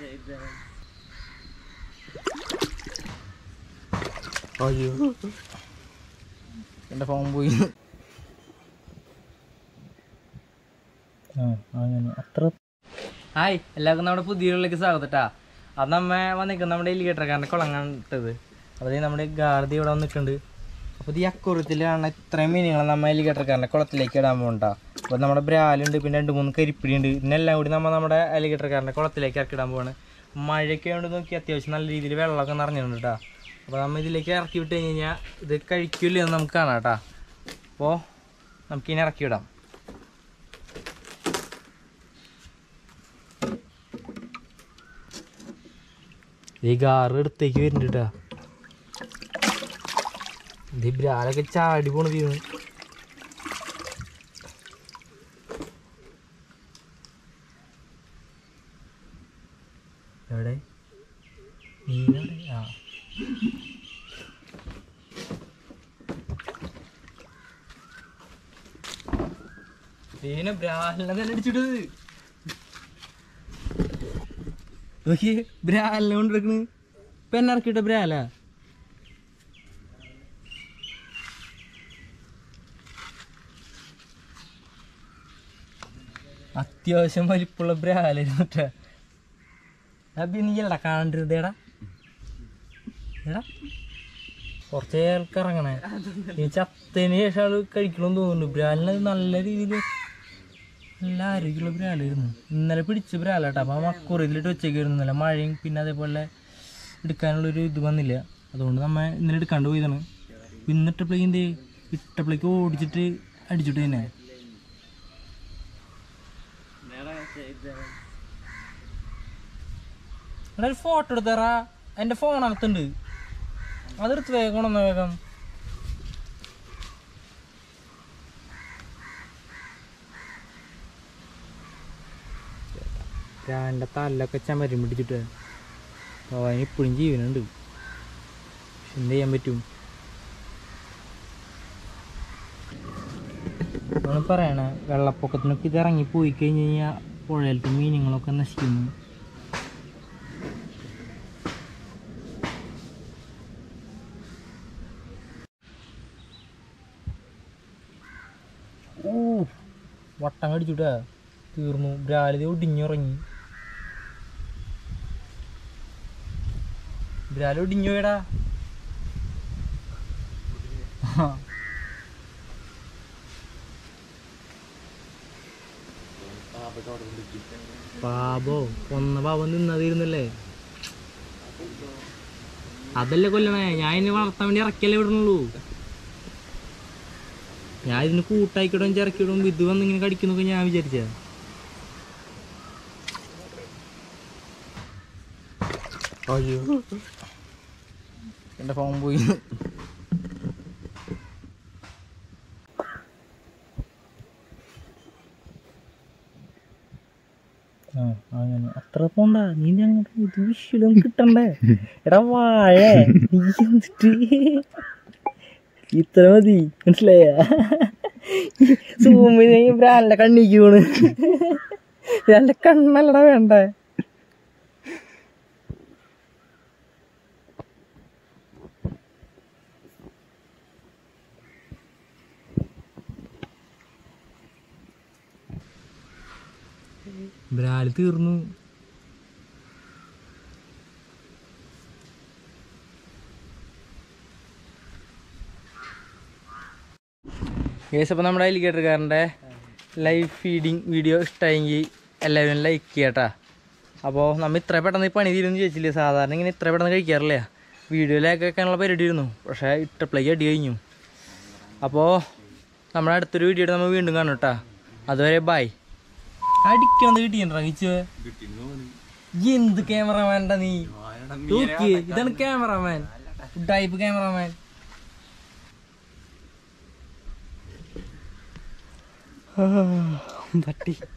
അയ്യോ എൻ്റെ ഫോൺ പോയി അങ്ങനെ അത്ര ഹായ് എല്ലാവർക്കും നമ്മുടെ പുതിയ വീട്ടിലേക്ക് സ്വാഗതട്ടാ അത് നമ്മ വന്നിരിക്കുന്നത് നമ്മുടെ എലിഗേറ്റർക്കാരൻ്റെ കുളങ്ങാട്ടത് അപ്പോൾ ദേ നമ്മുടെ ഗാർദി ഇവിടെ വന്നിട്ടുണ്ട് അപ്പോൾ ഈ അക്കുറത്തിലാണ് ഇത്രയും മീനുകൾ നമ്മൾ എലിഗേറ്റർക്കാരൻ്റെ കുളത്തിലേക്ക് ഇടാൻ പോകണ്ട അപ്പോൾ നമ്മുടെ ബ്രാലുണ്ട് പിന്നെ രണ്ട് മൂന്ന് കരിപ്പിടി ഉണ്ട് ഇതിനെല്ലാം കൂടി നമ്മൾ നമ്മുടെ എലിഗേറ്റർക്കാരൻ്റെ കുളത്തിലേക്ക് ഇറക്കി ഇടാൻ പോവാണ് മഴയൊക്കെ കൊണ്ട് നോക്കി അത്യാവശ്യം നല്ല രീതിയിൽ വെള്ളമൊക്കെ നിറഞ്ഞിട്ടുണ്ട് കേട്ടോ അപ്പോൾ നമ്മൾ ഇതിലേക്ക് ഇറക്കി വിട്ട് കഴിഞ്ഞ് കഴിഞ്ഞാൽ ഇത് കഴിക്കില്ല എന്ന് നമുക്ക് കാണാം കേട്ടോ അപ്പോൾ നമുക്കിനി ഇറക്കി വിടാം ഈ ഗാറ് അടുത്തേക്ക് വരുന്നുണ്ട് കേട്ടാ ഇത് ഈ ബ്രാലൊക്കെ ചാടി പോണ തീർന്നു എവിടെ മീനെവിടെ ആ മീനെ ബ്രാലിനെ തന്നെ അടിച്ചിട്ടത് നോക്കിയേ ബ്രാലിനെ കൊണ്ടെടുക്കണ് പെണ്ണിറക്കിട്ട ബ്രാല അത്യാവശ്യം വലിപ്പുള്ള ബ്രാലായിരുന്നു കേട്ടോ അബി നീ എടാ കാണണ്ടിരുതേടാ എടാ കുറച്ച് ആൾക്ക് ഇറങ്ങണേ ഈ ചത്തതിന് ശേഷം ആള് കഴിക്കണമെന്ന് തോന്നുന്നു ബ്രാലിന് നല്ല രീതിയിൽ നല്ല ആരോഗ്യമുള്ള ബ്രാലായിരുന്നു ഇന്നലെ പിടിച്ച ബ്രാലാട്ടോ അപ്പോൾ ആ മക്കുറിയിലിട്ട് വെച്ചേക്കായിരുന്നു ഇന്നലെ മഴയും പിന്നെ അതേപോലെ എടുക്കാനുള്ളൊരു ഇത് വന്നില്ല അതുകൊണ്ട് നമ്മ ഇന്നലെ എടുക്കാണ്ട് പോയതാണ് ഇന്നിട്ടപ്പോഴേക്കും എന്ത് ഇട്ടപ്പോഴേക്ക് ഓടിച്ചിട്ട് അടിച്ചിട്ട് തന്നെ എടാ ഒരു ഫോട്ടോ എടുത്തറാ എൻ്റെ ഫോണകത്തുണ്ട് അതെടുത്ത് വേഗം ഒന്ന് വേഗം എൻ്റെ തല്ലൊക്കെ ചമരം പിടിച്ചിട്ട് അവൻ ഇപ്പോഴും ജീവനുണ്ട് പക്ഷെ എന്ത് ചെയ്യാൻ പറ്റും നമ്മൾ പറയണേ വെള്ളപ്പൊക്കത്തിനൊക്കെ ഇത് ഇറങ്ങി പോയി കഴിഞ്ഞ് കഴിഞ്ഞാൽ പുഴയിലത്തെ മീനുകളൊക്കെ നശിക്കുന്നു ഊ വട്ടം കടിച്ചുട്ടാ തീർന്നു ബ്രാലിത് ഒടിഞ്ഞുറങ്ങി ബ്രാല് ഒടിഞ്ഞു പോയടാ പാപോ കൊന്ന പാപം നിന്നതിരുന്നല്ലേ അതല്ലേ കൊല്ലണേ ഞാൻ ഇതിനെ വളർത്താൻ വേണ്ടി ഇറക്കിയല്ലേ വിടണുള്ളൂ ഞാൻ ഇതിന് കൂട്ടായിക്കിടും ചിറക്കിടും ഇത് വന്ന് ഇങ്ങനെ കടിക്കുന്നൊക്കെ ഞാൻ വിചാരിച്ച അയ്യോ എൻ്റെ ഫോൺ പോയി ആ അങ്ങനെ അത്ര പോണ്ട നീ അങ്ങോട്ട് ഇത് വിഷയം കിട്ടണ്ടേ എടാ വാഴ നീ എന്നിട്ട് ഇത്ര മതി മനസ്സിലായ സൂമിന് ബ്രാലിന്റെ കണ്ണിക്ക് പോണ് ബ്രാലിന്റെ കണ്ണല്ലടാ വേണ്ടേ ബ്രാല് തീർന്നു കേസ് അപ്പോൾ നമ്മുടെ എലിഗേറ്റർക്കാരൻ്റെ ലൈവ് ഫീഡിങ് വീഡിയോ ഇഷ്ടമായെങ്കിൽ എല്ലാവരും ലൈക്ക് ചെയ്യട്ടാ അപ്പോൾ നമ്മൾ ഇത്ര പെട്ടെന്ന് ഈ പണി തീരുമെന്ന് ചോദിച്ചില്ലേ സാധാരണ ഇങ്ങനെ ഇത്ര പെട്ടെന്ന് കഴിക്കാറില്ല വീഡിയോയിലേക്ക് വെക്കാനുള്ള പരിപാടി ഇരുന്നു പക്ഷേ ഇട്ടപ്പോഴേക്ക് അടി കഴിഞ്ഞു അപ്പോൾ നമ്മുടെ അടുത്തൊരു വീഡിയോ നമ്മൾ വീണ്ടും കാണും കേട്ടാ അതുവരെ ബായ് അടിക്കണത് കിട്ടിയിട്ടുണ്ടോ കിച്ചു എന്ത് ക്യാമറമാൻടാ നീ നോക്കിയേ ഇതാണ് ക്യാമറമാൻ ടൈപ്പ് ക്യാമറമാൻ തട്ടി